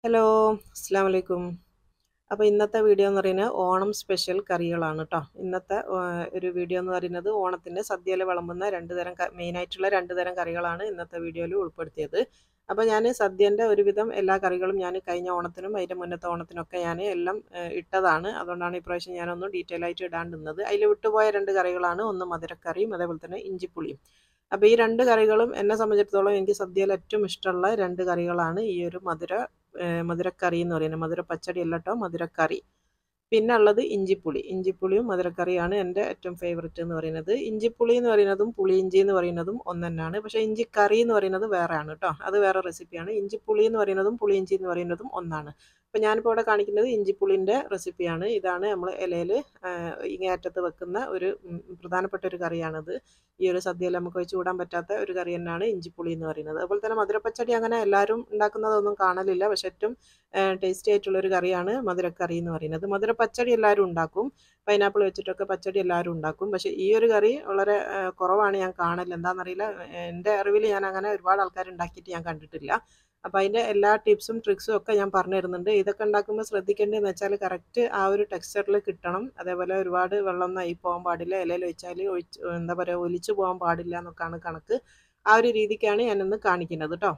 hello അസ്സാം വലൈക്കും അപ്പോൾ ഇന്നത്തെ വീഡിയോ എന്ന് പറയുന്നത് ഓണം സ്പെഷ്യൽ കറികളാണ് കേട്ടോ ഇന്നത്തെ ആ, ഒരു വീഡിയോ എന്ന് പറയുന്നത് ഓണത്തിൻ്റെ സദ്യയിൽ വിളമ്പുന്ന രണ്ട് തരം ക- മെയിനായിട്ടുള്ള രണ്ട് തരം കറികളാണ് ഇന്നത്തെ വീഡിയോയിൽ ഉൾപ്പെടുത്തിയത് അപ്പോൾ ഞാൻ സദ്യൻ്റെ ഒരുവിധം എല്ലാ കറികളും ഞാൻ കഴിഞ്ഞ ഓണത്തിനും അതിൻ്റെ മുന്നത്തെ ഓണത്തിനൊക്കെ ഞാൻ എല്ലാം ആ, ഇട്ടതാണ് അതുകൊണ്ടാണ് ഇപ്രാവശ്യം ഞാനൊന്നും ഡീറ്റെയിൽ ആയിട്ട് ഇടാണ്ടുന്നത് അതിൽ വിട്ടുപോയ രണ്ട് കറികളാണ് ഒന്ന് മധുരക്കറിയും അതേപോലെ തന്നെ ഇഞ്ചിപ്പുളിയും അപ്പോൾ ഈ രണ്ട് കറികളും എന്നെ സംബന്ധിച്ചിടത്തോളം എനിക്ക് സദ്യയിൽ ഏറ്റവും ഇഷ്ടമുള്ള രണ്ട് കറികളാണ് ഈ ഒരു മധുര ഏഹ് മധുരക്കറി എന്ന് പറയുന്നത് മധുര പച്ചടി അല്ല കേട്ടോ മധുരക്കറി പിന്നെ ഉള്ളത് ഇഞ്ചിപ്പുളി ഇഞ്ചിപ്പുളിയും മധുരക്കറിയാണ് എൻ്റെ ഏറ്റവും ഫേവററ്റ് എന്ന് പറയുന്നത് ഇഞ്ചിപ്പുളി എന്ന് പറയുന്നതും പുളിയിഞ്ചി എന്ന് പറയുന്നതും ഒന്ന് തന്നെയാണ് പക്ഷേ ഇഞ്ചിക്കറി എന്ന് പറയുന്നത് വേറെയാണ് കേട്ടോ അത് വേറെ റെസിപ്പിയാണ് ഇഞ്ചിപ്പുളി എന്ന് പറയുന്നതും പുളിയിഞ്ചി എന്ന് പറയുന്നതും ഒന്നാണ് അപ്പോൾ ഞാനിപ്പോൾ ഇവിടെ കാണിക്കുന്നത് ഇഞ്ചിപ്പുളിൻ്റെ റെസിപ്പിയാണ് ഇതാണ് നമ്മൾ ഇലയിൽ ഇങ്ങേയറ്റത്ത് വെക്കുന്ന ഒരു ഉം, പ്രധാനപ്പെട്ട ഒരു കറിയാണിത് ഈ ഒരു സദ്യയിൽ നമുക്ക് വെച്ച് കൂടാൻ പറ്റാത്ത ഒരു കറി തന്നെയാണ് ഇഞ്ചിപ്പുളി എന്ന് പറയുന്നത് അതുപോലെ തന്നെ മധുരപ്പച്ചടി അങ്ങനെ എല്ലാവരും ഉണ്ടാക്കുന്നതൊന്നും കാണലില്ല പക്ഷെ ഏറ്റവും ടേസ്റ്റി ആയിട്ടുള്ള ഒരു കറിയാണ് മധുരക്കറി എന്ന് പറയുന്നത് മധുരപ്പച്ചടി എല്ലാവരും ഉണ്ടാക്കും പൈനാപ്പിൾ വെച്ചിട്ടൊക്കെ പച്ചടി എല്ലാവരും ഉണ്ടാക്കും പക്ഷെ ഈ ഒരു കറി വളരെ ആ, കുറവാണ് ഞാൻ കാണൽ എന്താണെന്നറിയില്ല എൻ്റെ അറിവിൽ ഞാൻ അങ്ങനെ ഒരുപാട് ആൾക്കാർ ഉണ്ടാക്കിയിട്ട് ഞാൻ കണ്ടിട്ടില്ല അപ്പോൾ അതിൻ്റെ എല്ലാ ടിപ്സും ട്രിക്സും ഒക്കെ ഞാൻ പറഞ്ഞു തരുന്നുണ്ട് ഇതൊക്കെ ഉണ്ടാക്കുമ്പോൾ ശ്രദ്ധിക്കേണ്ടതെന്ന് വെച്ചാൽ കറക്റ്റ് ആ ഒരു ടെക്സ്ചറിൽ കിട്ടണം അതേപോലെ ഒരുപാട് വെള്ളം നയി പോകാൻ പാടില്ല ഇലയിൽ വെച്ചാൽ ഒഴിച്ച് എന്താ പറയുക ഒലിച്ചു പോകാൻ പാടില്ല എന്നൊക്കെയാണ് കണക്ക് ആ ഒരു രീതിക്കാണ് ഞാനിന്ന് കാണിക്കുന്നത് കേട്ടോ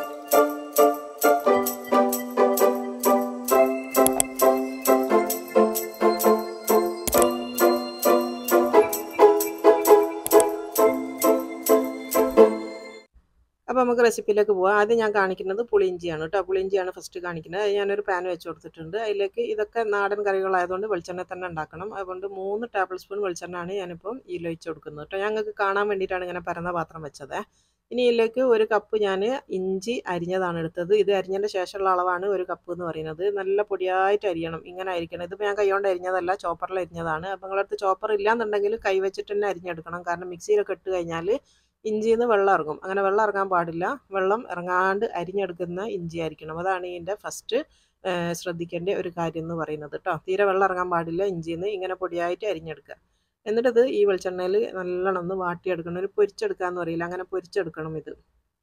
അപ്പോൾ നമുക്ക് റെസിപ്പിയിലേക്ക് പോകാം ആദ്യം ഞാൻ കാണിക്കുന്നത് പുളിയിഞ്ചിയാണ് കേട്ടോ പുളിയിഞ്ചിയാണ് ഫസ്റ്റ് കാണിക്കുന്നത് അത് ഞാനൊരു പാൻ വെച്ച് കൊടുത്തിട്ടുണ്ട് അതിലേക്ക് ഇതൊക്കെ നാടൻ കറികളായതുകൊണ്ട് വെളിച്ചെണ്ണ തന്നെ ഉണ്ടാക്കണം അതുകൊണ്ട് മൂന്ന് ടേബിൾ സ്പൂൺ വെളിച്ചെണ്ണയാണ് ഞാനിപ്പം ഇതിൽ ഒഴിച്ച് കൊടുക്കുന്നത് കേട്ടോ ഞങ്ങൾക്ക് കാണാൻ വേണ്ടിയിട്ടാണ് ഇങ്ങനെ പരന്ന പാത്രം വെച്ചത് ഇനി ഇതിലേക്ക് ഒരു കപ്പ് ഞാൻ ഇഞ്ചി അരിഞ്ഞതാണ് എടുത്തത് ഇത് അരിഞ്ഞതിൻ്റെ ശേഷമുള്ള അളവാണ് ഒരു കപ്പ് എന്ന് പറയുന്നത് നല്ല പൊടിയായിട്ട് അരിയണം ഇങ്ങനെ ആയിരിക്കണം ഇതിപ്പോൾ ഞാൻ കൈകൊണ്ട് അരിഞ്ഞതല്ല ചോപ്പറിൽ അരിഞ്ഞതാണ് അപ്പോൾ നിങ്ങളടുത്ത് ചോപ്പർ ഇല്ലാന്നുണ്ടെങ്കിൽ കൈ വെച്ചിട്ട് തന്നെ അരിഞ്ഞെടുക്കണം കാരണം മിക്സിയിലൊക്കെ ഇട്ട് കഴിഞ്ഞാൽ ഇഞ്ചിയിൽ നിന്ന് വെള്ളം ഇറങ്ങും അങ്ങനെ വെള്ളം ഇറങ്ങാൻ പാടില്ല വെള്ളം ഇറങ്ങാണ്ട് അരിഞ്ഞെടുക്കുന്ന ഇഞ്ചി ആയിരിക്കണം അതാണ് ഇതിൻ്റെ ഫസ്റ്റ് ശ്രദ്ധിക്കേണ്ട ഒരു കാര്യം എന്ന് പറയുന്നത് കേട്ടോ തീരെ വെള്ളം ഇറങ്ങാൻ പാടില്ല ഇഞ്ചിയിൽ നിന്ന് ഇങ്ങനെ പൊടിയായിട്ട് അരിഞ്ഞെടുക്കുക എന്നിട്ടത് ഈ വെളിച്ചെണ്ണയിൽ നല്ലോണം ഒന്ന് വാട്ടിയെടുക്കണം ഒരു പൊരിച്ചെടുക്കാന്ന് പറയില്ല അങ്ങനെ പൊരിച്ചെടുക്കണം ഇത്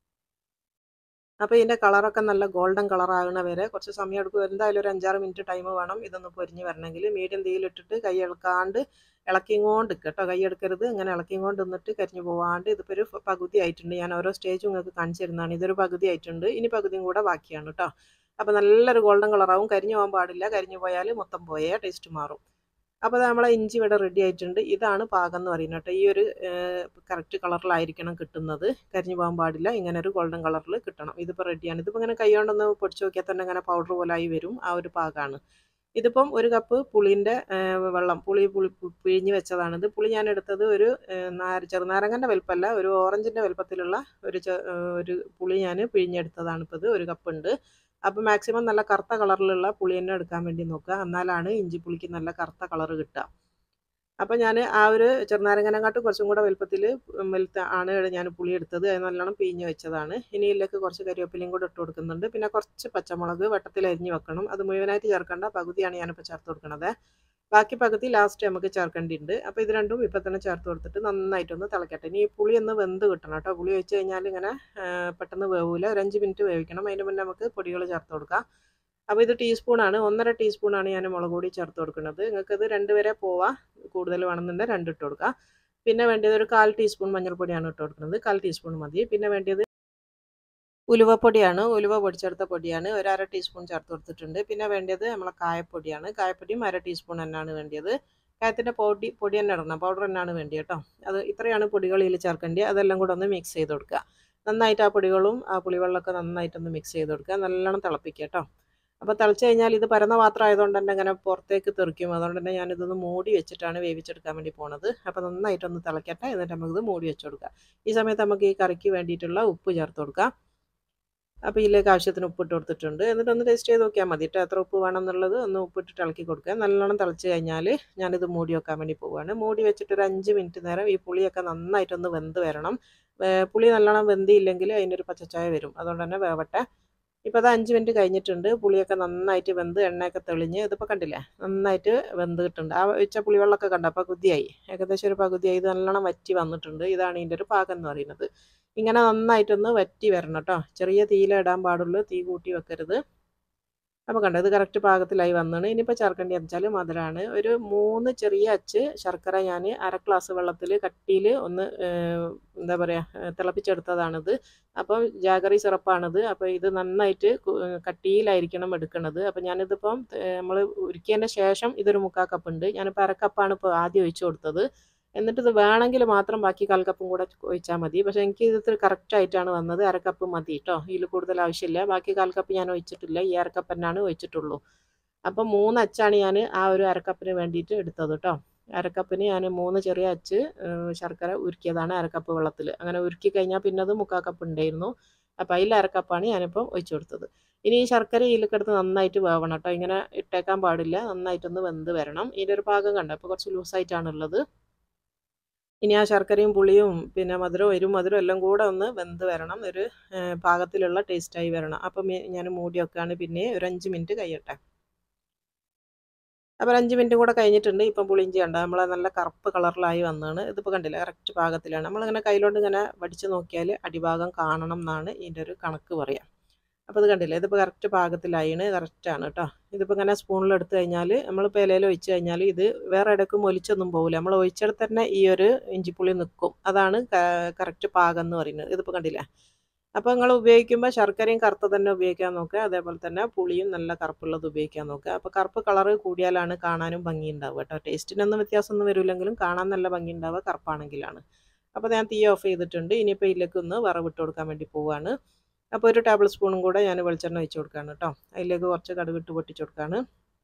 അപ്പോൾ ഇതിൻ്റെ കളറൊക്കെ നല്ല ഗോൾഡൻ കളർ ആകുന്ന വരെ കുറച്ച് സമയം എടുക്കും എന്തായാലും ഒരു അഞ്ചാറ് മിനിറ്റ് ടൈം വേണം ഇതൊന്ന് പൊരിഞ്ഞ് വരണമെങ്കിൽ മീഡിയം തീയിലിട്ടിട്ട് കൈ ഇളക്കാണ്ട് ഇളക്കിങ്ങോണ്ട് കേട്ടോ കൈ എടുക്കരുത് ഇങ്ങനെ ഇളക്കിങ്ങോണ്ട് നിന്നിട്ട് കരിഞ്ഞു പോവാണ്ട് ഇതിപ്പോൾ ഒരു പകുതി ആയിട്ടുണ്ട് ഞാൻ ഓരോ സ്റ്റേജും നിങ്ങൾക്ക് കാണിച്ചു തരുന്നതാണ് ഇതൊരു പകുതി ആയിട്ടുണ്ട് ഇനി പകുതിയും കൂടെ ബാക്കിയാണ് കേട്ടോ അപ്പോൾ നല്ലൊരു ഗോൾഡൻ കളറാവും കരിഞ്ഞു പോകാൻ പാടില്ല കരിഞ്ഞു പോയാൽ മൊത്തം പോയേ ടേസ്റ്റ് മാറും അപ്പോൾ നമ്മളെ ഇഞ്ചി ഇവിടെ റെഡി ആയിട്ടുണ്ട് ഇതാണ് പാകം എന്ന് പറയുന്നത് കേട്ടോ ഈ ഒരു കറക്റ്റ് കളറിലായിരിക്കണം കിട്ടുന്നത് കരിഞ്ഞു പോകാൻ പാടില്ല ഇങ്ങനെ ഒരു ഗോൾഡൻ കളറിൽ കിട്ടണം ഇതിപ്പോൾ റെഡിയാണ് ഇതിപ്പോൾ ഇങ്ങനെ കൈ കൊണ്ടൊന്ന് പൊടിച്ച് നോക്കിയാൽ തന്നെ ഇങ്ങനെ പൗഡർ പോലെ ആയി വരും ആ ഒരു പാകമാണ് ഇതിപ്പം ഒരു കപ്പ് പുളിൻ്റെ വെള്ളം പുളി പുളി പു- പിഴിഞ്ഞ് വെച്ചതാണിത് പുളി ഞാൻ എടുത്തത് ഒരു ഏഹ്, നാര ചെറുനാരങ്ങൻ്റെ വലുപ്പമല്ല ഒരു ഓറഞ്ചിൻ്റെ വലുപ്പത്തിലുള്ള ഒരു ചെ- ഏഹ്, ഒരു പുളി ഞാൻ പിഴിഞ്ഞെടുത്തതാണ് ഇപ്പോൾ ഇത് ഒരു കപ്പ് ഉണ്ട് അപ്പോൾ മാക്സിമം നല്ല കറുത്ത കളറിലുള്ള പുളി തന്നെ എടുക്കാൻ വേണ്ടി നോക്കുക എന്നാലാണ് ഇഞ്ചി പുളിക്ക് നല്ല കറുത്ത കളർ കിട്ടുക അപ്പോൾ ഞാൻ ആ ഒരു ചെറുനാരങ്ങനെക്കാട്ടും കുറച്ചും കൂടെ വലുപ്പത്തിൽ വലുത്ത ആണ് ഞാൻ പുളി എടുത്തത് അത് നല്ലോണം പിഴിഞ്ഞ് വെച്ചതാണ് ഇനി ഇതിലേക്ക് കുറച്ച് കരിവേപ്പിലയും കൂടെ ഇട്ട് കൊടുക്കുന്നുണ്ട് പിന്നെ കുറച്ച് പച്ചമുളക് വട്ടത്തിൽ അരിഞ്ഞ് വെക്കണം അത് മുഴുവനായിട്ട് ചേർക്കേണ്ട പകുതിയാണ് ഞാനിപ്പോൾ ചേർത്ത് കൊടുക്കുന്നത് ബാക്കി പകുതി ലാസ്റ്റ് നമുക്ക് ചേർക്കേണ്ടിയുണ്ട് അപ്പോൾ ഇത് രണ്ടും ഇപ്പം തന്നെ ചേർത്ത് കൊടുത്തിട്ട് നന്നായിട്ടൊന്ന് തിളക്കട്ടെ ഇനി ഈ പുളി ഒന്ന് വെന്ത് കിട്ടണം കേട്ടോ പുളി വെച്ച് കഴിഞ്ഞാൽ ഇങ്ങനെ ആ, പെട്ടെന്ന് വേവില്ല ഒരു അഞ്ച് മിനിറ്റ് വേവിക്കണം അതിന് മുന്നേ നമുക്ക് പൊടികൾ ചേർത്ത് കൊടുക്കാം അപ്പോൾ ഇത് ടീസ്പൂണാണ് ഒന്നര ടീസ്പൂണാണ് ഞാൻ മുളക് പൊടി ചേർത്ത് കൊടുക്കുന്നത് നിങ്ങൾക്ക് ഇത് രണ്ട് വരെ പോവാം കൂടുതൽ വേണമെന്നുണ്ടെങ്കിൽ രണ്ട് ഇട്ട് കൊടുക്കുക പിന്നെ വേണ്ടത് ഒരു കാൽ ടീസ്പൂൺ മഞ്ഞൾപ്പൊടിയാണ് ഇട്ട് കൊടുക്കുന്നത് കാൽ ടീസ്പൂൺ മതി പിന്നെ വേണ്ടത് ഉലുവപ്പൊടിയാണ് ഉലുവ പൊടിച്ചെടുത്ത പൊടിയാണ് ഒരു അര ടീസ്പൂൺ ചേർത്ത് കൊടുത്തിട്ടുണ്ട് പിന്നെ വേണ്ടത് നമ്മളെ കായപ്പൊടിയാണ് കായപ്പൊടിയും അര ടീസ്പൂൺ തന്നെയാണ് വേണ്ടത് കായത്തിൻ്റെ പൊടി പൊടി തന്നെ ഇടണം പൗഡർ തന്നെയാണ് വേണ്ടി കേട്ടോ അത് ഇത്രയാണ് പൊടികൾ ഇതിൽ ചേർക്കേണ്ടത് അതെല്ലാം കൂടെ ഒന്ന് മിക്സ് ചെയ്ത് കൊടുക്കുക നന്നായിട്ട് ആ പൊടികളും ആ പുളിവെള്ളമൊക്കെ നന്നായിട്ടൊന്ന് മിക്സ് ചെയ്ത് കൊടുക്കുക നല്ലോണം തിളപ്പിക്കുക കേട്ടോ അപ്പോൾ തിളച്ച് കഴിഞ്ഞാൽ ഇത് പരന്ന പാത്രം ആയതുകൊണ്ട് തന്നെ ഇങ്ങനെ പുറത്തേക്ക് തെറിക്കും അതുകൊണ്ട് തന്നെ ഞാനിതൊന്ന് മൂടി വെച്ചിട്ടാണ് വേവിച്ചെടുക്കാൻ വേണ്ടി പോണത് അപ്പോൾ നന്നായിട്ടൊന്ന് തിളക്കട്ടെ എന്നിട്ട് നമുക്കിത് മൂടി വെച്ച് കൊടുക്കാം ഈ സമയത്ത് നമുക്ക് ഈ കറിക്ക് വേണ്ടിയിട്ടുള്ള ഉപ്പ് ചേർത്ത് കൊടുക്കാം അപ്പോൾ ഇതിലേക്ക് ആവശ്യത്തിന് ഉപ്പിട്ട് കൊടുത്തിട്ടുണ്ട് എന്നിട്ട് ഒന്ന് ടേസ്റ്റ് ചെയ്ത് നോക്കിയാൽ മതി കേട്ടോ എത്ര ഉപ്പ് വേണം എന്നുള്ളത് ഒന്ന് ഉപ്പിട്ടിട്ട് ഇളക്കി കൊടുക്കുക നല്ലോണം തിളച്ച് കഴിഞ്ഞാൽ ഞാനിത് മൂടി വെക്കാൻ വേണ്ടി പോവുകയാണ് മൂടി വെച്ചിട്ട് ഒരു അഞ്ച് മിനിറ്റ് നേരം ഈ പുളിയൊക്കെ നന്നായിട്ടൊന്ന് വെന്ത് വരണം ഏർ പുളി നല്ലോണം വെന്തിയില്ലെങ്കിൽ അതിൻ്റെ ഒരു പച്ചച്ചായ വരും അതുകൊണ്ട് തന്നെ വേവട്ടെ ഇപ്പോൾ അത് അഞ്ച് മിനിറ്റ് കഴിഞ്ഞിട്ടുണ്ട് പുളിയൊക്കെ നന്നായിട്ട് വെന്ത് എണ്ണയൊക്കെ തെളിഞ്ഞ് ഇതിപ്പോൾ കണ്ടില്ലേ നന്നായിട്ട് വെന്ത് കിട്ടുന്നുണ്ട് ആ വെച്ച പുളിവെള്ളമൊക്കെ കണ്ട പകുതിയായി ഏകദേശം ഒരു പകുതിയായി ഇത് നല്ലോണം വറ്റി വന്നിട്ടുണ്ട് ഇതാണ് ഇതിൻ്റെ ഒരു പാകം എന്ന് പറയുന്നത് ഇങ്ങനെ നന്നായിട്ടൊന്ന് വറ്റി വരണം കേട്ടോ ചെറിയ തീയിലിടാൻ പാടുള്ളൂ തീ കൂട്ടി വെക്കരുത് അപ്പോൾ കണ്ടോ ഇത് കറക്റ്റ് പാകത്തിലായി വന്നാണ് ഇനിയിപ്പോൾ ചേർക്കേണ്ടി വെച്ചാൽ മധുരമാണ് ഒരു മൂന്ന് ചെറിയ അച്ച് ശർക്കര ഞാൻ അര ഗ്ലാസ് വെള്ളത്തിൽ കട്ടിയിൽ ഒന്ന് ഏഹ്, എന്താ പറയുക തിളപ്പിച്ചെടുത്തതാണിത് അപ്പോൾ ജാഗറി സിറപ്പാണിത് അപ്പോൾ ഇത് നന്നായിട്ട് കു- കട്ടിയിലായിരിക്കണം എടുക്കുന്നത് അപ്പോൾ ഞാനിതിപ്പം നമ്മൾ ഉരുക്കിയതിൻ്റെ ശേഷം ഇതൊരു മുക്കാൽ കപ്പ് ഉണ്ട് ഞാനിപ്പോൾ അര കപ്പാണ് ഇപ്പോൾ ആദ്യം ഒഴിച്ചു കൊടുത്തത് എന്നിട്ട് ഇത് വേണമെങ്കിൽ മാത്രം ബാക്കി കാൽ കപ്പും കൂടെ ഒഴിച്ചാൽ മതി പക്ഷേ എനിക്ക് ഇത് കറക്റ്റ് ആയിട്ടാണ് വന്നത് അര കപ്പ് മതി കേട്ടോ ഇതിൽ കൂടുതൽ ആവശ്യമില്ല ബാക്കി കാൽ കപ്പ് ഞാൻ ഒഴിച്ചിട്ടില്ല ഈ അര കപ്പ് തന്നെയാണ് ഒഴിച്ചിട്ടുള്ളൂ അപ്പം മൂന്ന് അച്ചാണ് ഞാൻ ആ ഒരു അരക്കപ്പിന് വേണ്ടിയിട്ട് എടുത്തത് കേട്ടോ അരക്കപ്പിന് ഞാൻ മൂന്ന് ചെറിയ അച്ച് ഏഹ്, ശർക്കര ഉരുക്കിയതാണ് അരക്കപ്പ് വെള്ളത്തിൽ അങ്ങനെ ഉരുക്കി കഴിഞ്ഞാൽ പിന്നെ അത് മുക്കാൽ കപ്പ് ഉണ്ടായിരുന്നു അപ്പോൾ അതിൽ അരക്കപ്പാണ് ഞാനിപ്പം ഒഴിച്ചു കൊടുത്തത് ഇനി ഈ ശർക്കര ഇതിലേക്കെടുത്ത് നന്നായിട്ട് വേവണം കേട്ടോ ഇങ്ങനെ ഇട്ടേക്കാൻ പാടില്ല നന്നായിട്ടൊന്ന് വെന്ത് വരണം ഇതിൻ്റെ ഒരു പാകം കണ്ടോ ഇപ്പോൾ കുറച്ച് ലൂസായിട്ടാണുള്ളത് ഇനി ആ ശർക്കരയും പുളിയും പിന്നെ മധുരവും എരിവും മധുരവും എല്ലാം കൂടെ ഒന്ന് വെന്ത് വരണം ഒരു ഏഹ്, പാകത്തിലുള്ള ടേസ്റ്റായി വരണം അപ്പം ഞാൻ മൂടി വെക്കുകയാണ് പിന്നെ ഒരു അഞ്ച് മിനിറ്റ് കഴിയട്ടെ അപ്പോൾ ഒരു അഞ്ച് മിനിറ്റ് കൂടെ കഴിഞ്ഞിട്ടുണ്ട് ഇപ്പം പുളിഞ്ചി കണ്ട നമ്മളെ നല്ല കറുപ്പ് കളറിലായി വന്നതാണ് ഇതിപ്പോൾ കണ്ടില്ല കറക്റ്റ് പാകത്തിലാണ് നമ്മളിങ്ങനെ കയ്യിലോട്ട് ഇങ്ങനെ വടിച്ച് നോക്കിയാൽ അടിഭാഗം കാണണം എന്നാണ് ഇതിൻ്റെ ഒരു കണക്ക് പറയാം അപ്പോൾ ഇത് കണ്ടില്ലേ ഇതിപ്പോൾ കറക്റ്റ് പാകത്തിലായിണ് കറക്റ്റാണ് കേട്ടോ ഇതിപ്പോൾ ഇങ്ങനെ സ്പൂണിൽ എടുത്തു കഴിഞ്ഞാൽ നമ്മളിപ്പോൾ ഇലയിൽ ഒഴിച്ച് കഴിഞ്ഞാൽ ഇത് വേറെ ഇടയ്ക്കും ഒലിച്ചൊന്നും പോകില്ല നമ്മൾ ഒഴിച്ചെടുത്ത് തന്നെ ഈ ഒരു ഇഞ്ചിപ്പുളി നിൽക്കും അതാണ് കറക്റ്റ് പാകം എന്ന് പറയുന്നത് ഇതിപ്പോൾ കണ്ടില്ലേ അപ്പോൾ നിങ്ങൾ ഉപയോഗിക്കുമ്പോൾ ശർക്കരയും കറുത്ത തന്നെ ഉപയോഗിക്കാൻ നോക്കുക അതേപോലെ തന്നെ പുളിയും നല്ല കറുപ്പുള്ളത് ഉപയോഗിക്കാൻ നോക്കുക അപ്പോൾ കറുപ്പ് കളറ് കൂടിയാലാണ് കാണാനും ഭംഗി ഉണ്ടാവുക കേട്ടോ ടേസ്റ്റിനൊന്നും വ്യത്യാസമൊന്നും വരില്ലെങ്കിലും കാണാൻ നല്ല ഭംഗി ഉണ്ടാവുക കറുപ്പാണെങ്കിലാണ് അപ്പോൾ ഞാൻ തീ ഓഫ് ചെയ്തിട്ടുണ്ട് ഇനിയിപ്പോൾ ഇതിലേക്ക് ഒന്ന് വറവിട്ട് കൊടുക്കാൻ വേണ്ടി പോവുകയാണ് അപ്പോൾ ഒരു ടേബിൾ സ്പൂണും കൂടെ ഞാൻ വെളിച്ചെണ്ണ ഒഴിച്ച് കൊടുക്കുകയാണ് കേട്ടോ അതിലേക്ക് കുറച്ച് കടുക് ഇട്ട് പൊട്ടിച്ച് കൊടുക്കുകയാണ്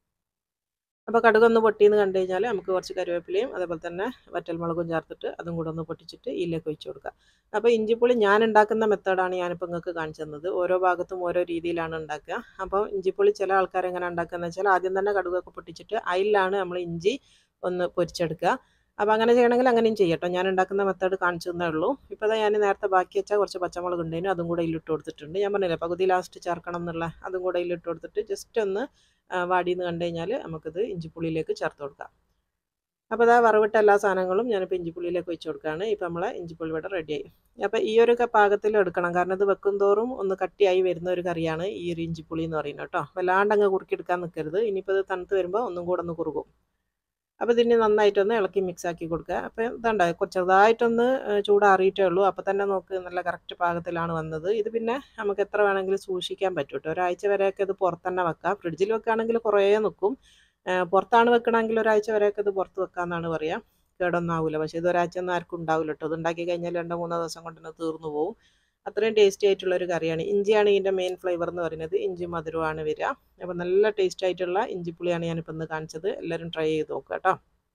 അപ്പോൾ കടുകൊന്ന് പൊട്ടിയെന്ന് കണ്ടു കഴിഞ്ഞാൽ നമുക്ക് കുറച്ച് കറിവേപ്പിലയും അതേപോലെ തന്നെ വറ്റൽമുളകും ചേർത്തിട്ട് അതും കൂടെ ഒന്ന് പൊട്ടിച്ചിട്ട് ഇതിലേക്ക് ഒഴിച്ച് കൊടുക്കുക അപ്പോൾ ഇഞ്ചിപ്പുളി ഞാൻ ഉണ്ടാക്കുന്ന മെത്തേഡാണ് ഞാനിപ്പോൾ നിങ്ങൾക്ക് കാണിച്ചു തന്നത് ഓരോ ഭാഗത്തും ഓരോ രീതിയിലാണ് ഉണ്ടാക്കുക അപ്പോൾ ഇഞ്ചിപ്പുളി ചില ആൾക്കാർ എങ്ങനെ ഉണ്ടാക്കുകയെന്ന് വെച്ചാൽ ആദ്യം തന്നെ കടുകൊക്കെ പൊട്ടിച്ചിട്ട് അതിലാണ് നമ്മൾ ഇഞ്ചി ഒന്ന് പൊരിച്ചെടുക്കുക അപ്പോൾ അങ്ങനെ ചെയ്യണമെങ്കിൽ അങ്ങനെയും ചെയ്യട്ടോ ഞാൻ ഉണ്ടാക്കുന്ന മെത്തേഡ് കാണിച്ചു തന്നേ ഉള്ളൂ ഇപ്പോൾ ഞാൻ നേരത്തെ ബാക്കി വെച്ചാൽ കുറച്ച് പച്ചമുളക് ഉണ്ടായിരുന്നു അതും കൂടെ ഇതിലിട്ട് കൊടുത്തിട്ടുണ്ട് ഞാൻ പറഞ്ഞില്ലേ പകുതി ലാസ്റ്റ് ചേർക്കണം എന്നുള്ള അതും കൂടെ ഇതിലിട്ട് കൊടുത്തിട്ട് ജസ്റ്റ് ഒന്ന് ആ, വാടിയെന്ന് കണ്ടു കഴിഞ്ഞാൽ നമുക്കിത് ഇഞ്ചിപ്പുളിയിലേക്ക് ചേർത്ത് കൊടുക്കാം അപ്പോൾ ഇതാ വറവിട്ട എല്ലാ സാധനങ്ങളും ഞാനിപ്പോൾ ഇഞ്ചിപ്പുളിയിലേക്ക് ഒഴിച്ച് കൊടുക്കുകയാണ് ഇപ്പോൾ നമ്മളെ ഇഞ്ചിപ്പുളി ഇവിടെ റെഡിയായി അപ്പോൾ ഈ ഒരു ക- പാകത്തിൽ എടുക്കണം കാരണം ഇത് വെക്കും തോറും ഒന്ന് കട്ടിയായി വരുന്ന ഒരു കറിയാണ് ഈ ഒരു ഇഞ്ചിപ്പുളി എന്ന് പറയുന്നത് കേട്ടോ വല്ലാണ്ട് അങ്ങ് കുറുക്കിയെടുക്കാൻ നിൽക്കരുത് ഇനിയിപ്പോൾ ഇത് തണുത്ത് വരുമ്പോൾ ഒന്നും കൂടെ ഒന്ന് കുറുകും അപ്പോൾ ഇതിന് നന്നായിട്ടൊന്ന് ഇളക്കി മിക്സ് ആക്കി കൊടുക്കുക അപ്പോൾ ഇതുണ്ട് കുറച്ച് ചെറുതായിട്ടൊന്ന് ഏഹ്, ചൂടാറിയിട്ടേ ഉള്ളൂ അപ്പോൾ തന്നെ നോക്ക് നല്ല കറക്റ്റ് പാകത്തിലാണ് വന്നത് ഇത് പിന്നെ നമുക്ക് എത്ര വേണമെങ്കിലും സൂക്ഷിക്കാൻ പറ്റും കേട്ടോ ഒരാഴ്ച വരെയൊക്കെ ഇത് പുറത്ത് തന്നെ വെക്കാം ഫ്രിഡ്ജിൽ വെക്കുകയാണെങ്കിൽ കുറേ നിൽക്കും ഏഹ്, പുറത്താണ് വെക്കണമെങ്കിൽ ഒരാഴ്ച വരെയൊക്കെ ഇത് പുറത്ത് വെക്കാമെന്നാണ് പറയുക കേടൊന്നും ആവില്ല പക്ഷേ ഇത് ഒരാഴ്ച ഒന്നും ആർക്കും ഉണ്ടാവില്ല കേട്ടോ ഇത് ഉണ്ടാക്കി കഴിഞ്ഞാൽ രണ്ടോ മൂന്നോ ദിവസം കൊണ്ട് തന്നെ തീർന്നു പോകും അത്രയും ടേസ്റ്റി ആയിട്ടുള്ള ഒരു കറിയാണ് ഇഞ്ചിയാണ് ഇതിൻ്റെ മെയിൻ ഫ്ലേവർ എന്ന് പറയുന്നത് ഇഞ്ചി മധുരമാണ് വരിക അപ്പോൾ നല്ല ടേസ്റ്റ് ആയിട്ടുള്ള ഇഞ്ചിപ്പുളിയാണ് ഞാനിപ്പോൾ ഇന്ന് കാണിച്ചത് എല്ലാവരും ട്രൈ ചെയ്ത് നോക്കുക കേട്ടോ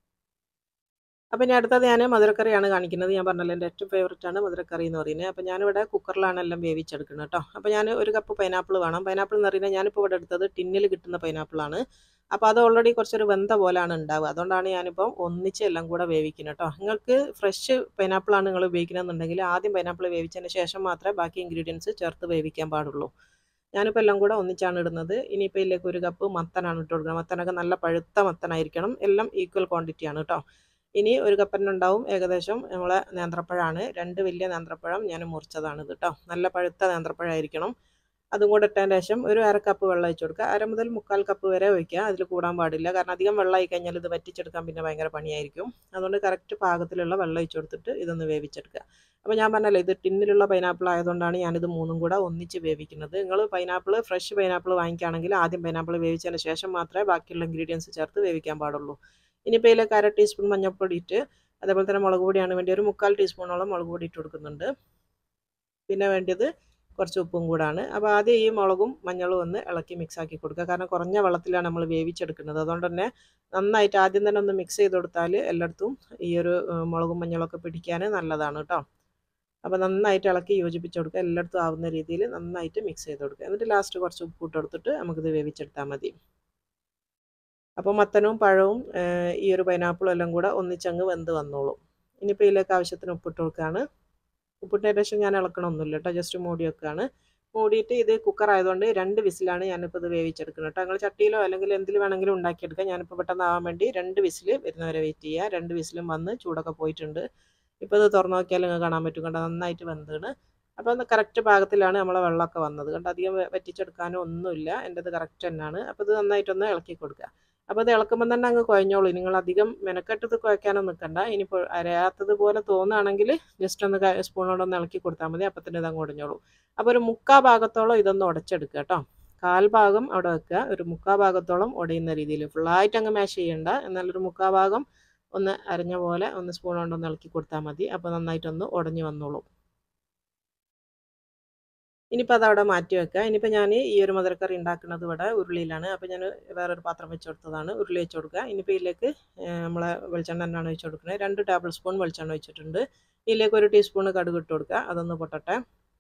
അപ്പോൾ ഇനി അടുത്തത് ഞാൻ മധുരക്കറിയാണ് കാണിക്കുന്നത് ഞാൻ പറഞ്ഞല്ലോ എൻ്റെ ഏറ്റവും ഫേവററ്റ് ആണ് മധുരക്കറി എന്ന് പറയുന്നത് അപ്പോൾ ഞാനിവിടെ കുക്കറിലാണ് എല്ലാം വേവിച്ചെടുക്കുന്നത് കേട്ടോ അപ്പോൾ ഞാൻ ഒരു കപ്പ് പൈനാപ്പിൾ വേണം പൈനാപ്പിൾ എന്ന് പറയുന്നത് ഞാനിപ്പോൾ ഇവിടെ എടുത്തത് ടിന്നിൽ കിട്ടുന്ന പൈനാപ്പിളാണ് അപ്പോൾ അത് ഓൾറെഡി കുറച്ചൊരു വെന്ത പോലാണ് ഉണ്ടാവുക അതുകൊണ്ടാണ് ഞാനിപ്പം ഒന്നിച്ച് എല്ലാം കൂടെ വേവിക്കുന്നത് കേട്ടോ നിങ്ങൾക്ക് ഫ്രഷ് പൈനാപ്പിളാണ് നിങ്ങൾ ഉപയോഗിക്കണമെന്നുണ്ടെങ്കിൽ ആദ്യം പൈനാപ്പിൾ വേവിച്ചതിന് ശേഷം മാത്രമേ ബാക്കി ഇൻഗ്രീഡിയൻസ് ചേർത്ത് വേവിക്കാൻ പാടുള്ളൂ ഞാനിപ്പോൾ എല്ലാം കൂടെ ഒന്നിച്ചാണ് ഇടുന്നത് ഇനിയിപ്പോൾ ഇതിലേക്ക് ഒരു കപ്പ് മത്തനാണ് ഇട്ട് കൊടുക്കുന്നത് മത്തനൊക്കെ നല്ല പഴുത്ത മത്തനായിരിക്കണം എല്ലാം ഈക്വൽ ക്വാണ്ടിറ്റിയാണ് കേട്ടോ ഇനി ഒരു കപ്പന്നെ ഉണ്ടാവും ഏകദേശം നമ്മളെ നേന്ത്രപ്പഴമാണ് രണ്ട് വലിയ നേന്ത്രപ്പഴം ഞാൻ മുറിച്ചതാണ് ഇത് കേട്ടോ നല്ല പഴുത്ത നേന്ത്രപ്പഴമായിരിക്കണം അതും കൂടെ ഇട്ടതിന് ശേഷം ഒരു അര കപ്പ് വെള്ളം ഒഴിച്ച് കൊടുക്കുക അര മുതൽ മുക്കാൽ കപ്പ് വരെ ഒഴിക്കുക അതിൽ കൂടാൻ പാടില്ല കാരണം അധികം വെള്ളം ആയി കഴിഞ്ഞാൽ ഇത് വറ്റിച്ചെടുക്കാൻ പിന്നെ ഭയങ്കര പണിയായിരിക്കും അതുകൊണ്ട് കറക്റ്റ് പാകത്തിലുള്ള വെള്ളം ഒഴിച്ച് കൊടുത്തിട്ട് ഇതൊന്ന് വേവിച്ചെടുക്കുക അപ്പോൾ ഞാൻ പറഞ്ഞല്ലോ ഇത് ടിന്നിലുള്ള പൈനാപ്പിൾ ആയതുകൊണ്ടാണ് ഞാനിത് മൂന്നും കൂടെ ഒന്നിച്ച് വേവിക്കുന്നത് നിങ്ങൾ പൈനാപ്പിൾ ഫ്രഷ് പൈനാപ്പിൾ വാങ്ങിക്കുകയാണെങ്കിൽ ആദ്യം പൈനാപ്പിൾ വേവിച്ചതിന് ശേഷം മാത്രമേ ബാക്കിയുള്ള ഇൻഗ്രീഡിയൻസ് ചേർത്ത് വേവിക്കാൻ പാടുള്ളൂ ഇനിയിപ്പോൾ ഇതിലേക്ക് അര ടീസ്പൂൺ മഞ്ഞൾപ്പൊടി ഇട്ട് അതേപോലെ തന്നെ മുളക് പൊടിയാണ് വേണ്ടി ഒരു മുക്കാൽ ടീസ്പൂണോളം മുളക് പൊടി ഇട്ട് കൊടുക്കുന്നുണ്ട് പിന്നെ വേണ്ടത് കുറച്ച് ഉപ്പും കൂടാണ് അപ്പോൾ ആദ്യം ഈ മുളകും മഞ്ഞളും ഒന്ന് ഇളക്കി മിക്സ് ആക്കി കൊടുക്കുക കാരണം കുറഞ്ഞ വെള്ളത്തിലാണ് നമ്മൾ വേവിച്ചെടുക്കുന്നത് അതുകൊണ്ട് തന്നെ നന്നായിട്ട് ആദ്യം തന്നെ ഒന്ന് മിക്സ് ചെയ്ത് കൊടുത്താൽ എല്ലായിടത്തും ഈ ഒരു ഏഹ്, മുളകും മഞ്ഞളൊക്കെ പിടിക്കാൻ നല്ലതാണ് കേട്ടോ അപ്പോൾ നന്നായിട്ട് ഇളക്കി യോജിപ്പിച്ച് കൊടുക്കുക എല്ലായിടത്തും ആവുന്ന രീതിയിൽ നന്നായിട്ട് മിക്സ് ചെയ്ത് കൊടുക്കുക എന്നിട്ട് ലാസ്റ്റ് കുറച്ച് ഉപ്പ് ഇട്ട് കൊടുത്തിട്ട് നമുക്കിത് വേവിച്ചെടുത്താൽ മതി അപ്പോൾ മത്തനും പഴവും ഏഹ്, ഈ ഒരു പൈനാപ്പിളും എല്ലാം കൂടെ ഒന്നിച്ചങ്ങ് വെന്ത് വന്നോളും ഇനിയിപ്പോൾ ഇതിലേക്ക് ആവശ്യത്തിന് ഉപ്പിട്ട് കൊടുക്കുകയാണ് ഉപ്പിട്ടതിന് ശേഷം ഞാൻ ഇളക്കണമൊന്നുമില്ല കേട്ടോ ജസ്റ്റ് മൂടി വെക്കുകയാണ് മൂടിയിട്ട് ഇത് കുക്കർ ആയതുകൊണ്ട് രണ്ട് വിസിലാണ് ഞാനിപ്പോൾ ഇത് വേവിച്ചെടുക്കുന്നത് കേട്ടോ നിങ്ങൾ ചട്ടിയിലോ അല്ലെങ്കിൽ എന്തിൽ വേണമെങ്കിലും ഉണ്ടാക്കിയെടുക്കാം ഞാനിപ്പോൾ പെട്ടെന്ന് ആവാൻ വേണ്ടി രണ്ട് വിസിൽ വരുന്നവരെ വെയിറ്റ് ചെയ്യുക രണ്ട് വിസിലും വന്ന് ചൂടൊക്കെ പോയിട്ടുണ്ട് ഇപ്പോൾ ഇത് തുറന്നു നോക്കിയാൽ നിങ്ങൾക്ക് കാണാൻ പറ്റും കണ്ടോ നന്നായിട്ട് വെന്താണ് അപ്പോൾ അത് കറക്റ്റ് പാകത്തിലാണ് നമ്മളെ വെള്ളമൊക്കെ വന്നത് കണ്ടോ അധികം വെ- വറ്റിച്ചെടുക്കാനോ ഒന്നുമില്ല എൻ്റെത് കറക്റ്റ് തന്നെയാണ് അപ്പോൾ ഇത് നന്നായിട്ടൊന്ന് ഇളക്കി കൊടുക്കുക അപ്പോൾ ഇത് ഇളക്കുമ്പോൾ തന്നെ അങ്ങ് കുഴഞ്ഞോളൂ നിങ്ങൾ അധികം മെനക്കെട്ടത് കുഴക്കാനോ നിൽക്കണ്ട ഇനിയിപ്പോൾ അരയാത്തത് പോലെ തോന്നുകയാണെങ്കിൽ ജസ്റ്റ് ഒന്ന് ക- സ്പൂൺ കൊണ്ടൊന്ന് ഇളക്കി കൊടുത്താൽ മതി അപ്പോൾ തന്നെ ഇതങ്ങ് ഉടഞ്ഞോളൂ അപ്പോൾ ഒരു മുക്കാ ഭാഗത്തോളം ഇതൊന്ന് ഉടച്ചെടുക്കുക കേട്ടോ കാൽ ഭാഗം അവിടെ വെക്കുക ഒരു മുക്കാ ഭാഗത്തോളം ഉടയുന്ന രീതിയിൽ ഫുള്ളായിട്ട് അങ്ങ് മാഷ് ചെയ്യണ്ട എന്നാലൊരു മുക്കാ ഭാഗം ഒന്ന് അരഞ്ഞ പോലെ ഒന്ന് സ്പൂൺ കൊണ്ടൊന്ന് ഇളക്കി കൊടുത്താൽ മതി അപ്പോൾ നന്നായിട്ടൊന്ന് ഉടഞ്ഞു വന്നോളൂ ഇനിയിപ്പോൾ അത് അവിടെ മാറ്റി വെക്കുക ഇനിയിപ്പോൾ ഞാൻ ഈ ഒരു മധുരക്കറി ഉണ്ടാക്കുന്നത് ഇവിടെ ഉരുളിയിലാണ് അപ്പോൾ ഞാൻ വേറൊരു പാത്രം വെച്ച് കൊടുത്തതാണ് ഉരുളി വെച്ച് കൊടുക്കുക ഇനിയിപ്പോൾ ഇതിലേക്ക് നമ്മളെ വെളിച്ചെണ്ണ തന്നെയാണ് വെച്ച് കൊടുക്കുന്നത് രണ്ട് ടേബിൾ സ്പൂൺ വെളിച്ചെണ്ണ വെച്ചിട്ടുണ്ട് ഇതിലേക്ക് ഒരു ടീസ്പൂൺ കടുക് ഇട്ട് കൊടുക്കുക അതൊന്ന് പൊട്ടട്ടെ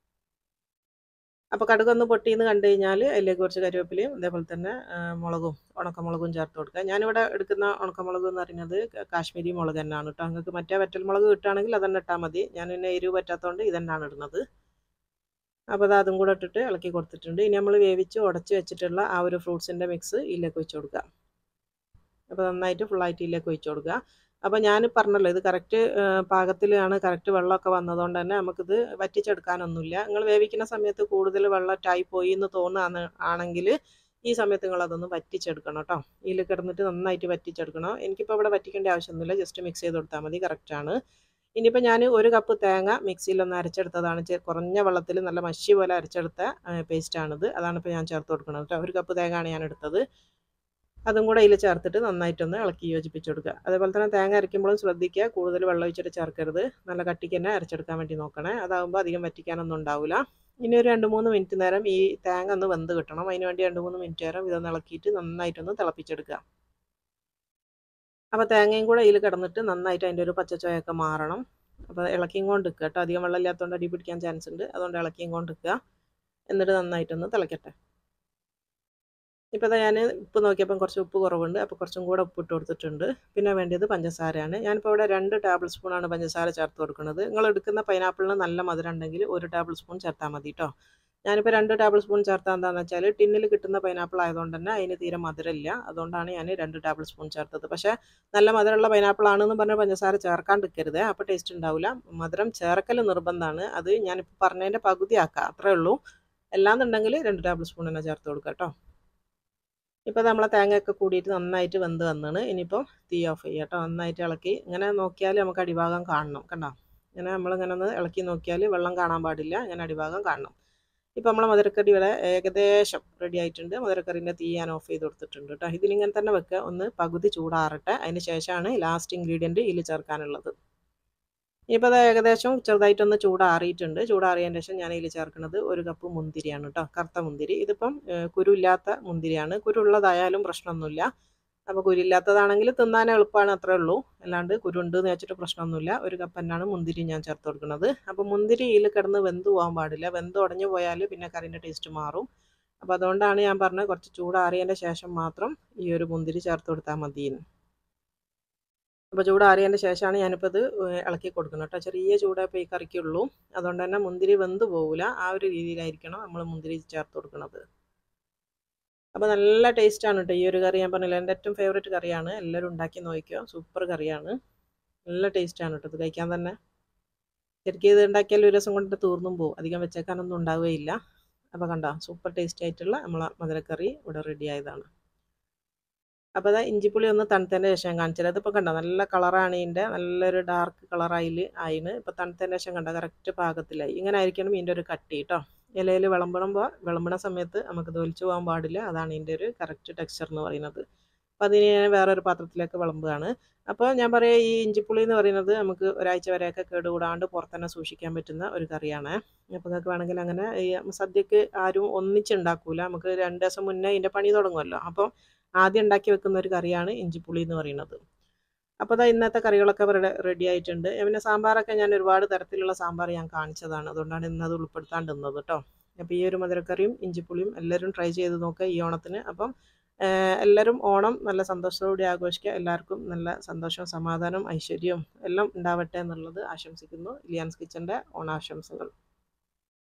അപ്പോൾ കടുകൊന്ന് പൊട്ടിയെന്ന് കണ്ടു കഴിഞ്ഞാൽ അതിലേക്ക് കുറച്ച് കരിവേപ്പിലയും അതേപോലെ തന്നെ ആ, മുളകും ഉണക്കമുളകും ചേർത്ത് കൊടുക്കുക ഞാനിവിടെ എടുക്കുന്ന ഉണക്കമുളക് എന്ന് പറയുന്നത് ക- കാശ്മീരി മുളക് തന്നെയാണ് കേട്ടോ നിങ്ങൾക്ക് മറ്റേ വറ്റൽ മുളക് കിട്ടുകയാണെങ്കിൽ അതന്നെ ഇട്ടാൽ മതി ഞാൻ പിന്നെ എരിവ് പറ്റാത്തതുകൊണ്ട് ഇതന്നെയാണ് ഇടുന്നത് അപ്പോൾ അത് അതും കൂടെ ഇട്ടിട്ട് ഇളക്കി കൊടുത്തിട്ടുണ്ട് ഇനി നമ്മൾ വേവിച്ച് ഉടച്ച് വെച്ചിട്ടുള്ള ആ ഒരു ഫ്രൂട്ട്സിൻ്റെ മിക്സ് ഇതിലേക്ക് ഒഴിച്ച് കൊടുക്കുക അപ്പോൾ നന്നായിട്ട് ഫുള്ളായിട്ട് ഇതിലേക്ക് ഒഴിച്ച് കൊടുക്കുക അപ്പോൾ ഞാൻ പറഞ്ഞല്ലോ ഇത് കറക്റ്റ് പാകത്തിലാണ് കറക്റ്റ് വെള്ളമൊക്കെ വന്നതുകൊണ്ട് തന്നെ നമുക്കിത് വറ്റിച്ചെടുക്കാനൊന്നുമില്ല നിങ്ങൾ വേവിക്കുന്ന സമയത്ത് കൂടുതൽ വെള്ളറ്റായി പോയി എന്ന് തോന്നുകയാണ് ആണെങ്കിൽ ഈ സമയത്ത് നിങ്ങൾ അതൊന്ന് വറ്റിച്ചെടുക്കണം കേട്ടോ ഇതിൽ കിടന്നിട്ട് നന്നായിട്ട് വറ്റിച്ചെടുക്കണം എനിക്കിപ്പോൾ ഇവിടെ വറ്റിക്കേണ്ട ആവശ്യമൊന്നുമില്ല ജസ്റ്റ് മിക്സ് ചെയ്ത് കൊടുത്താൽ മതി കറക്റ്റാണ് ഇനിയിപ്പോൾ ഞാൻ ഒരു കപ്പ് തേങ്ങ മിക്സിയിലൊന്ന് അരച്ചെടുത്തതാണ് ചെ- കുറഞ്ഞ വെള്ളത്തിൽ നല്ല മഷി പോലെ അരച്ചെടുത്ത പേസ്റ്റാണിത് അതാണ് ഇപ്പോൾ ഞാൻ ചേർത്ത് കൊടുക്കുന്നത് കേട്ടോ ഒരു കപ്പ് തേങ്ങയാണ് ഞാൻ എടുത്തത് അതും കൂടെ ഇതിൽ ചേർത്തിട്ട് നന്നായിട്ടൊന്ന് ഇളക്കി യോജിപ്പിച്ച് കൊടുക്കുക അതേപോലെ തന്നെ തേങ്ങ അരയ്ക്കുമ്പോഴും ശ്രദ്ധിക്കുക കൂടുതൽ വെള്ളം ഒഴിച്ചിട്ട് ചേർക്കരുത് നല്ല കട്ടിക്ക് തന്നെ അരച്ചെടുക്കാൻ വേണ്ടി നോക്കണേ അതാകുമ്പോൾ അധികം വറ്റിക്കാനൊന്നും ഉണ്ടാവില്ല ഇനി ഒരു രണ്ട് മൂന്ന് മിനിറ്റ് നേരം ഈ തേങ്ങ ഒന്ന് വെന്ത് കിട്ടണം അതിന് വേണ്ടി രണ്ട് മൂന്ന് മിനിറ്റ് നേരം ഇതൊന്ന് ഇളക്കിയിട്ട് നന്നായിട്ടൊന്ന് തിളപ്പിച്ചെടുക്കുക അപ്പോൾ തേങ്ങയും കൂടെ ഇതിൽ കിടന്നിട്ട് നന്നായിട്ട് അതിൻ്റെ ഒരു പച്ചച്ചോയൊക്കെ മാറണം അപ്പോൾ ഇളക്കിയും കൊണ്ട് നിൽക്കുക കേട്ടോ അധികം വെള്ളം ഇല്ലാത്തതുകൊണ്ട് അടി പിടിക്കാൻ ചാൻസ് ഉണ്ട് അതുകൊണ്ട് ഇളക്കിയും കൊണ്ട് നിൽക്കുക എന്നിട്ട് നന്നായിട്ടൊന്ന് തിളക്കട്ടെ ഇപ്പോൾ ഞാൻ ഉപ്പ് നോക്കിയപ്പം കുറച്ച് ഉപ്പ് കുറവുണ്ട് അപ്പോൾ കുറച്ചും കൂടെ ഉപ്പ് ഇട്ട് കൊടുത്തിട്ടുണ്ട് പിന്നെ വേണ്ടത് പഞ്ചസാരയാണ് ഞാനിപ്പോൾ ഇവിടെ രണ്ട് ടേബിൾ സ്പൂണാണ് പഞ്ചസാര ചേർത്ത് കൊടുക്കുന്നത് നിങ്ങൾ എടുക്കുന്ന പൈനാപ്പിളിന് നല്ല മധുരം ഉണ്ടെങ്കിൽ ഒരു ടേബിൾ സ്പൂൺ ചേർത്താൽ മതി കേട്ടോ ഞാനിപ്പോൾ രണ്ട് ടേബിൾ സ്പൂൺ ചേർത്താൽ എന്താണെന്ന് വെച്ചാൽ ടിന്നിൽ കിട്ടുന്ന പൈനാപ്പിൾ ആയതുകൊണ്ട് തന്നെ അതിന് തീരെ മധുരമില്ല അതുകൊണ്ടാണ് ഞാൻ രണ്ട് ടേബിൾ സ്പൂൺ ചേർത്തത് പക്ഷേ നല്ല മധുരമുള്ള പൈനാപ്പിൾ ആണെന്ന് പറഞ്ഞ് പഞ്ചസാര ചേർക്കാണ്ടിരിക്കരുത് അപ്പോൾ ടേസ്റ്റ് ഉണ്ടാവില്ല മധുരം ചേർക്കൽ നിർബന്ധമാണ് അത് ഞാനിപ്പോൾ പറഞ്ഞതിൻ്റെ പകുതി ആക്കുക അത്രേ ഉള്ളൂ അല്ലാന്നുണ്ടെങ്കിൽ രണ്ട് ടേബിൾ സ്പൂൺ തന്നെ ചേർത്ത് കൊടുക്കുക കേട്ടോ ഇപ്പോൾ നമ്മളെ തേങ്ങയൊക്കെ കൂടിയിട്ട് നന്നായിട്ട് വെന്ത് വന്നാണ് ഇനിയിപ്പോൾ തീ ഓഫ് ചെയ്യുക കേട്ടോ നന്നായിട്ട് ഇളക്കി ഇങ്ങനെ നോക്കിയാൽ നമുക്ക് അടിഭാഗം കാണണം കണ്ടോ ഇങ്ങനെ നമ്മളിങ്ങനെ ഒന്ന് ഇളക്കി നോക്കിയാൽ വെള്ളം കാണാൻ പാടില്ല ഇങ്ങനെ അടിഭാഗം കാണണം ഇപ്പോൾ നമ്മളെ മധുരക്കറി ഇവിടെ ഏകദേശം റെഡി ആയിട്ടുണ്ട് മധുരക്കറീൻ്റെ തീ ഞാൻ ഓഫ് ചെയ്ത് കൊടുത്തിട്ടുണ്ട് കേട്ടോ ഇതിലിങ്ങനെ തന്നെ വെക്കുക ഒന്ന് പകുതി ചൂടാറട്ടെ അതിന് ശേഷമാണ് ലാസ്റ്റ് ഇൻഗ്രീഡിയൻറ്റ് ഇതിൽ ചേർക്കാനുള്ളത് ഇപ്പോൾ അത് ഏകദേശം ചെറുതായിട്ടൊന്ന് ചൂടാറിയിട്ടുണ്ട് ചൂടാറിയതിന് ശേഷം ഞാൻ ഇതിൽ ചേർക്കുന്നത് ഒരു കപ്പ് മുന്തിരിയാണ് കേട്ടോ കറുത്ത മുന്തിരി ഇതിപ്പം ഏഹ്, കുരുയില്ലാത്ത മുന്തിരിയാണ് കുരുള്ളതായാലും പ്രശ്നമൊന്നുമില്ല അപ്പോൾ കുരുയില്ലാത്തതാണെങ്കിൽ തിന്നാൻ എളുപ്പമാണ് അത്രേ ഉള്ളൂ അല്ലാണ്ട് കുരുണ്ട് എന്ന് വെച്ചിട്ട് പ്രശ്നമൊന്നുമില്ല ഒരു കപ്പ് തന്നെയാണ് മുന്തിരി ഞാൻ ചേർത്ത് കൊടുക്കുന്നത് അപ്പോൾ മുന്തിരി ഇതിൽ കിടന്ന് വെന്ത് പോകാൻ പാടില്ല വെന്ത് ഉടഞ്ഞു പോയാൽ പിന്നെ കറിൻ്റെ ടേസ്റ്റ് മാറും അപ്പോൾ അതുകൊണ്ടാണ് ഞാൻ പറഞ്ഞത് കുറച്ച് ചൂടാറിയതിൻ്റെ ശേഷം മാത്രം ഈ ഒരു മുന്തിരി ചേർത്ത് കൊടുത്താൽ മതിയെന്ന് അപ്പോൾ ചൂടാറിയതിൻ്റെ ശേഷമാണ് ഞാനിപ്പോൾ ഇത് ഏഹ് ഇളക്കി കൊടുക്കുന്നത് കേട്ടോ ചെറിയ ചൂടേ ഇപ്പോൾ ഈ കറിക്കുള്ളൂ അതുകൊണ്ട് തന്നെ മുന്തിരി വെന്ത് പോകില്ല ആ ഒരു രീതിയിലായിരിക്കണം നമ്മൾ മുന്തിരി ചേർത്ത് കൊടുക്കുന്നത് അപ്പോൾ നല്ല ടേസ്റ്റാണ് കേട്ടോ ഈ ഒരു കറി ഞാൻ പറഞ്ഞില്ല എൻ്റെ ഏറ്റവും ഫേവറേറ്റ് കറിയാണ് എല്ലാവരും ഉണ്ടാക്കി നോക്കിയോ സൂപ്പർ കറിയാണ് നല്ല ടേസ്റ്റാണ് കേട്ടോ ഇത് കഴിക്കാൻ തന്നെ ശരിക്കും ഇത് ഉണ്ടാക്കിയാൽ ഒരു ദിവസം കൊണ്ട് തീർന്നും പോകും അധികം വെച്ചേക്കാനൊന്നും ഉണ്ടാവുകയില്ല അപ്പോൾ കണ്ടോ സൂപ്പർ ടേസ്റ്റി ആയിട്ടുള്ള നമ്മളെ മധുരക്കറി ഇവിടെ റെഡി ആയതാണ് അപ്പോൾ അതാ ഇഞ്ചിപ്പുളി ഒന്ന് തണുത്തതിൻ്റെ ശേഷം കാണിച്ചത് അതിപ്പോൾ കണ്ടോ നല്ല കളറാണ് ഇതിൻ്റെ നല്ലൊരു ഡാർക്ക് കളറായിൽ ആയിന് ഇപ്പോൾ തണുത്തതിൻ്റെ ശേഷം കണ്ടോ കറക്റ്റ് പാകത്തിലായി ഇങ്ങനെ ആയിരിക്കണം ഇതിൻ്റെ ഒരു കട്ടി കേട്ടോ ഇലയിൽ വിളമ്പണമ്പോൾ വിളമ്പണ സമയത്ത് നമുക്ക് തൊലിച്ചു പോകാൻ പാടില്ല അതാണ് ഇതിൻ്റെ ഒരു കറക്റ്റ് ടെക്സ്ചർ എന്ന് പറയുന്നത് അപ്പോൾ അതിന് ഞാൻ വേറൊരു പാത്രത്തിലേക്ക് വിളമ്പുകയാണ് അപ്പോൾ ഞാൻ പറയാം ഈ ഇഞ്ചിപ്പുളി എന്ന് പറയുന്നത് നമുക്ക് ഒരാഴ്ച വരെയൊക്കെ കേടുകൂടാണ്ട് പുറത്തന്നെ സൂക്ഷിക്കാൻ പറ്റുന്ന ഒരു കറിയാണ് അപ്പോൾ നിങ്ങൾക്ക് വേണമെങ്കിൽ അങ്ങനെ ഈ സദ്യക്ക് ആരും ഒന്നിച്ചുണ്ടാക്കൂല നമുക്ക് രണ്ട് ദിവസം മുന്നേ ഇതിൻ്റെ പണി തുടങ്ങുമല്ലോ അപ്പോൾ ആദ്യം ഉണ്ടാക്കി വെക്കുന്ന ഒരു കറിയാണ് ഇഞ്ചിപ്പുളി എന്ന് പറയുന്നത് അപ്പോൾ ദാ ഇന്നത്തെ കറികളൊക്കെ ഇവിടെ റെഡി ആയിട്ടുണ്ട് പിന്നെ സാമ്പാറൊക്കെ ഞാൻ ഒരുപാട് തരത്തിലുള്ള സാമ്പാർ ഞാൻ കാണിച്ചതാണ് അതുകൊണ്ടാണ് ഇന്നത് ഉൾപ്പെടുത്താണ്ടിരുന്നത് കേട്ടോ അപ്പോൾ ഈ ഒരു മധുരക്കറിയും ഇഞ്ചിപ്പുളിയും എല്ലാവരും ട്രൈ ചെയ്ത് നോക്കുക ഈ ഓണത്തിന് അപ്പം ഏഹ് എല്ലാവരും ഓണം നല്ല സന്തോഷത്തോടെ ആഘോഷിക്കുക എല്ലാവർക്കും നല്ല സന്തോഷവും സമാധാനവും ഐശ്വര്യവും എല്ലാം ഉണ്ടാവട്ടെ എന്നുള്ളത് ആശംസിക്കുന്നു ലിയാൻസ് കിച്ചൻ്റെ ഓണാശംസകൾ